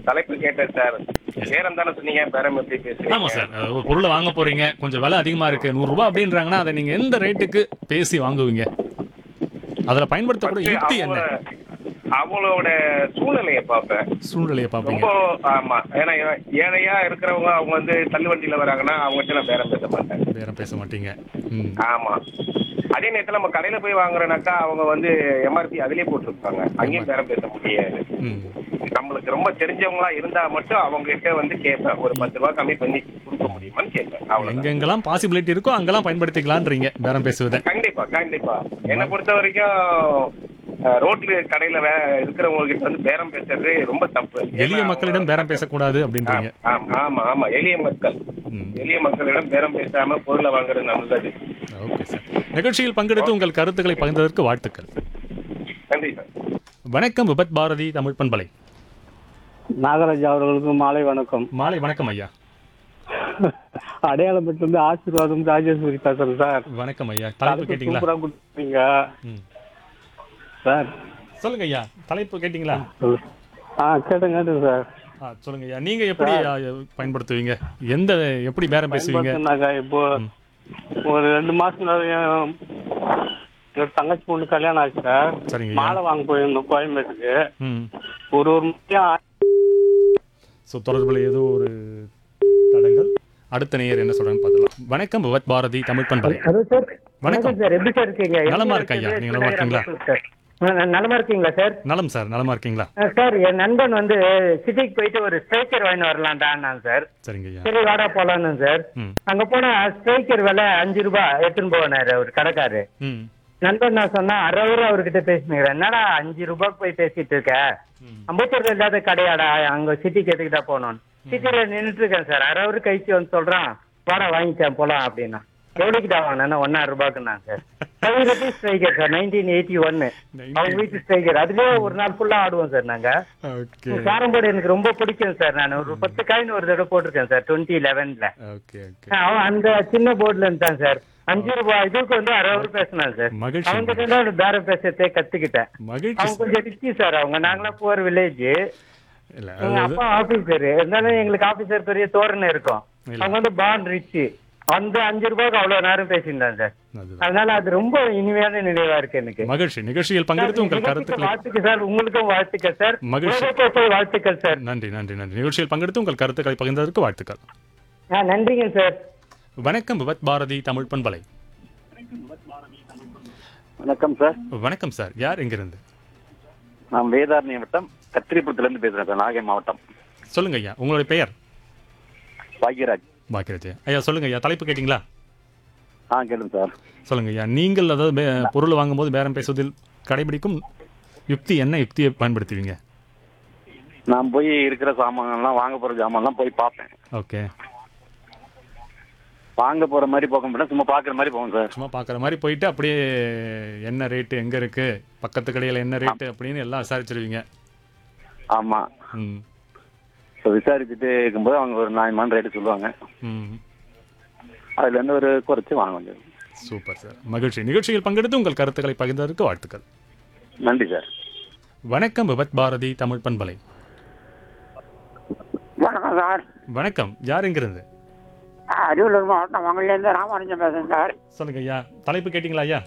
தலைப்பு கேட்டேன் சார் பேரம் தானே சொன்னீங்க பேரம் எப்படி பேசுறீங்க ஆமா சார் அஹ் ஒரு பொருளை வாங்க போறீங்க கொஞ்சம் விலை அதிகமா இருக்கு நூறு ரூபாய் அப்படின்றாங்கன்னா அதை நீங்க எந்த ரேட்டுக்கு பேசி வாங்குவீங்க அதுல பயன்படுத்தக்கூடிய First யுக்தி என்ன அவங்க- அவங்களோட சூழ்நிலையை பார்ப்பேன் சூழ்நிலையை பார்ப்பீங்க ரொம்ப ஆமா ஏன்னா ஏழையா இருக்கிறவங்க அவங்க வந்து தள்ளுவண்டியில வராங்கன்னா அவங்ககிட்ட நான் பேரம் பேச மாட்டேன் பேரம் பேச மாட்டீங்க ம் ஆமா அதே நேரத்துல நம்ம கடையில போய் வாங்குறோம்னாக்கா அவங்க வந்து எம்ஆர்பி அதிலே போட்டிருப்பாங்க அங்கேயும் பேரம் பேச முடியாது ம் நம்மளுக்கு ரொம்ப தெரிஞ்சவங்களா இருந்தா மட்டும் அவங்க கிட்ட வந்து கேட்பேன் ஒரு பத்து ரூபாய் கம்மி பண்ணி கொடுக்க முடியுமான்னு கேட்பேன் அவ்வளவுதான் எங்கெங்கெல்லாம் பாசிபிலிட்டி இருக்கோ அங்கெல்லாம் பயன்படுத்திக்கலான்றீங்க பேரம் பேசுவதை கண்டிப்பா கண்டிப்பா என்னை பொறுத்த வரைக்கும் அஹ், ரோட்ல கடையில வே- இருக்கிறவங்க கிட்ட வந்து பேரம் பேசுறது ரொம்ப தப்பு எளிய ஏன்னா மக்களிடம் பேரம் பேசக்கூடாது அப்படின்றீங்க ஆமா ஆமா ஆமா எளிய மக்கள் ம் எளிய மக்களிடம் பேரம் பேசாம பொருளை வாங்குறது நல்லது ஓகே சார் நிகழ்ச்சியில் பங்கெடுத்து உங்கள் கருத்துக்களை பகிர்ந்ததற்கு வாழ்த்துக்கள் நன்றி சார் வணக்கம் விபத் பாரதி தமிழ் பண்பலை நாகராஜ் அவர்களுக்கு மாலை வணக்கம் மாலை வணக்கம் ஐயா அடையாளப்பட்டிருந்து ஆசீர்வாதம் ராஜேஸ்வரி பேசுறேன் சார் வணக்கம் ஐயா தலைப்பு கேட்டிங்களா சூப்பரா கொடுத்தீங்க ம் சார் சொல்லுங்க ஐயா தலைப்பு கேட்டிங்களா சொல்லு. ஆ கேட்டேன் கேட்டேன் சார் ஆ சொல்லுங்க ஐயா நீங்க எப்படி ஆ, பயன்படுத்துவீங்க எந்த எப்படி பேரம் பேசுவீங்க பயன்படுத்தினாங்க இப்போ ஒரு ரெண்டு மாசம் என் ஒரு தங்கச்சி பொண்ணு கல்யாணம் ஆச்சு சார் சரிங்க ஐயா மாலை வாங்க போயிருந்தோம் கோயம்பேட்டுக்கு ம் ஒரு ஒரு முறையும் ஸோ தொடர்பில் ஏதோ ஒரு தடங்கள் அடுத்த நேயர் என்ன சொல்றான்னு பார்த்துலாம் வணக்கம் விவத் பாரதி தமிழ் பண்பலை ஹலோ சார் வணக்கம் சார் எப்படி சார் இருக்கீங்க நலமா இருக்கேன் ஐயா. நீங்க நலமா இருக்கீங்களா? சார் ந- நலமா இருக்கீங்களா சார் நலம் சார் நலமா இருக்கீங்களா அஹ் சார் என் நண்பன் வந்து சிட்டிக்கு போயிட்டு ஒரு ஸ்ட்ரைக்கர் வாங்கி வரலான்டான் சார் சரிங்க ஐயா சரி வாடா போலான்னு சார் ம் அங்க போனா ஸ்ட்ரைக்கர் விலை அஞ்சு ரூபாய் எடுத்துன்னு போனாரு ஒரு கடைக்காரு ம் நண்பன் நான் சொன்னா அரை ரூபா அவர்கிட்ட பேசினுக்கிறேன் என்னடா அஞ்சு ரூபாய்க்கு போய் பேசிட்டு இருக்க ம். அம்பத்தூர்ல இல்லாத கடையாடா அங்க சிட்டிக்கு எதுக்கிட்டா போனோம் சிட்டில நின்னுட்டு இருக்கேன் சார் அரை ஹவர் கழிச்சு வந்து சொல்றான் வாடா வாங்கிட்டேன் போலாம் அப்படின்னா எவ்வளோக்கிட்ட வாங்கினா ஒன்னாயிரம் ரூபாய்க்குண்ணா sir five rupees striker sir nineteen eighty ஒன்னு அவங்க வீட்டு ஸ்ட்ரைக்கர் அதுலயே ஒரு நாள் ஃபுல்லா ஆடுவோம் சார் நாங்க ஓகே கேரம் போர்டு எனக்கு ரொம்ப பிடிக்கும் சார் நான் ஒரு பத்து காயின் ஒரு தடவை போட்டிருக்கேன் சார் டுவெண்ட்டி லெவன்ல ஓகே ஓகே அவன் அந்த சின்ன போர்டுல இருந்தான் சார் அஞ்சு ரூபாய் இதுக்கு வந்து அரை ஹவர் பேசினான் சார் மகிழ்ச்சி அவங்க கிட்ட தான் பேரம் பேசுறதே கத்துக்கிட்டேன் மகிழ்ச்சி அவங்க கொஞ்சம் ரிச்சி சார் அவங்க நாங்களாம் போற வில்லேஜ் இல்ல எங்க அதாவது அப்பா ஆபீசர் இருந்தாலும் எங்களுக்கு ஆபீசர் பெரிய தோரணை இருக்கும் இல்ல. அவங்க வந்து பாண்ட் ரிச் அந்த அஞ்சு ரூபாய்க்கு அவ்வளவு நேரம் பேசியிருந்தாங்க சார் அதுதான். அதனால அது ரொம்ப இனிமையான நினைவா இருக்கு எனக்கு மகிழ்ச்சி நிகழ்ச்சியில் பங்கெடுத்து உங்கள் நிகழ்ச்சிக்கு கருத்துக்களை வாழ்த்துக்கள் சார் உங்களுக்கும் வாழ்த்துக்கள் சார் மகிழ்ச்சி. உலகக்கோப்பை வாழ்த்துக்கள் சார் நன்றி நன்றி நன்றி நிகழ்ச்சியில் பங்கெடுத்து உங்கள் கருத்துக்களை பகிர்ந்ததற்கு வாழ்த்துக்கள் ஆ, நன்றிங்க சார் வணக்கம் விவத் பாரதி தமிழ் பண்பலை வணக்கம் சார் வணக்கம் சார் யார் எங்கிருந்து நான் வேதாரண்ய வட்டம் கத்திரிப்புரத்துலேருந்து பேசுகிறேன் சார் நாகை மாவட்டம் சொல்லுங்க ஐயா உங்களுடைய பெயர் பாக்யராஜ் பாக்கியராஜ் ஐயா சொல்லுங்க ஐயா தலைப்பு கேட்டிங்களா ஆ கேளுங்க சார் சொல்லுங்க ஐயா நீங்கள் அதாவது பே- பொருள் வாங்கும்போது பேரம் பேசுவதில் கடைபிடிக்கும் யுக்தி என்ன யுக்தியை பயன்படுத்துவீங்க நான் போய் இருக்கிற சாமான்லாம் வாங்க போகிற சாமான்லாம் போய் பார்ப்பேன் ஓகே வாங்க போகிற மாதிரி போக மாட்டேன் சும்மா பார்க்குற மாதிரி போவேன் சார் சும்மா பார்க்குற மாதிரி போயிட்டு அப்படியே என்ன ரேட்டு எங்கே இருக்கு பக்கத்து கடையில் என்ன ரேட்டு அப்படின்னு எல்லாம் விசாரிச்சிருவீங்க ஆமாம் ம் ஸோ விசாரிச்சுட்டு இருக்கும்போது அவங்க ஒரு நியாயமான ரேட்டு சொல்லுவாங்க ம் அதுலேருந்து ஒரு குறைச்சி வாங்க வேண்டியது சூப்பர் சார் மகிழ்ச்சி நிகழ்ச்சியில் பங்கெடுத்து உங்கள் கருத்துக்களை பகிர்ந்ததற்கு வாழ்த்துக்கள் நன்றி சார் வணக்கம் விபத் பாரதி தமிழ் பண்பலை வணக்கம் சார் வணக்கம் யார் எங்கிருந்து அரியலூர் மாவட்டம் மங்கள்லேருந்து ராமானுஜம் பேசுறேன் சார் சொல்லுங்க ஐயா தலைப்பு கேட்டிங்களா ஐயா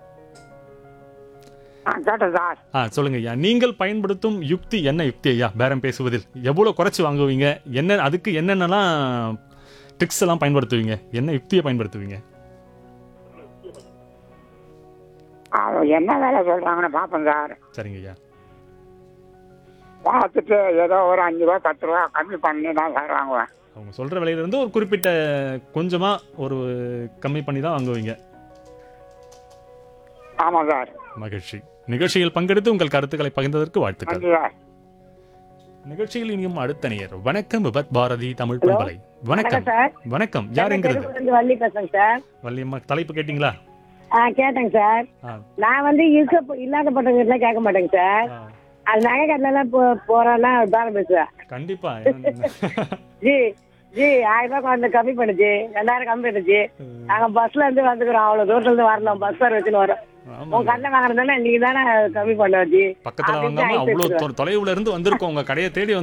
ஆ கேட்டேன் சார் ஆ சொல்லுங்க ஐயா நீங்கள் பயன்படுத்தும் யுக்தி என்ன யுக்தி ஐயா பேரம் பேசுவதில் எவ்வளோ குறைச்சி வாங்குவீங்க என்ன அதுக்கு என்னென்னலாம் ட்ரிக்ஸ் எல்லாம் பயன்படுத்துவீங்க என்ன யுக்தியை பயன்படுத்துவீங்க அவங்க என்ன வேலை சொல்றாங்கன்னு பார்ப்பேன் சார் சரிங்க ஐயா பார்த்துட்டு ஏதோ ஒரு அஞ்சு ரூபா பத்து ரூபா கம்மி பண்ணி தான் சார் வாங்குவேன் அவங்க சொல்கிற விலையிலேருந்து ஒரு குறிப்பிட்ட கொஞ்சமாக ஒரு கம்மி பண்ணி தான் வாங்குவீங்க ஆமாம் சார் மகிழ்ச்சி நிகழ்ச்சியில் பங்கெடுத்து உங்கள் கருத்துக்களை பகிர்ந்ததற்கு வாழ்த்துக்கள் நன்றி சார் நிகழ்ச்சியில் இனியும் அடுத்த நேயர் வணக்கம் விபத் பாரதி தமிழ் பண்பலை வணக்கம் சார் வணக்கம் யார் எங்கிருந்து தெருவுலேருந்து வள்ளி பேசுறேங்க சார் வள்ளியம்மா தலைப்பு கேட்டிங்களா ஆ கேட்டேங்க சார் ஆ நான் வந்து இருக்க இல்லாதப்பட்டவங்க கேட்க மாட்டேங்க சார் ஆ, அது நகை கட்டலாம் போ போறேன்னா பேரம் பேசுவேன் கண்டிப்பா ஜி ஜி ஆயிரம் ரூபாய் கொஞ்சம் கம்மி பண்ணுச்சு ரெண்டாயிரம் கம்மி பண்ணுச்சு நாங்க பஸ்ல இருந்து வந்துக்கிறோம் அவ்வளவு தூரத்துல இருந்து வரணும் பஸ் ஃபேர் வச்சுன்னு வரோம் ஆமா உங்க கண்ணை வாங்குறதுனால நீங்க தானே கம்மி பண்ண வச்சு பக்கத்துல அப்படின்னு வாங்காம ஐஸ் அவ்வளவு வச்சிருவேன். தொ- தொலைவுல இருந்து வந்திருக்கோம் உங்க கடையை தேடி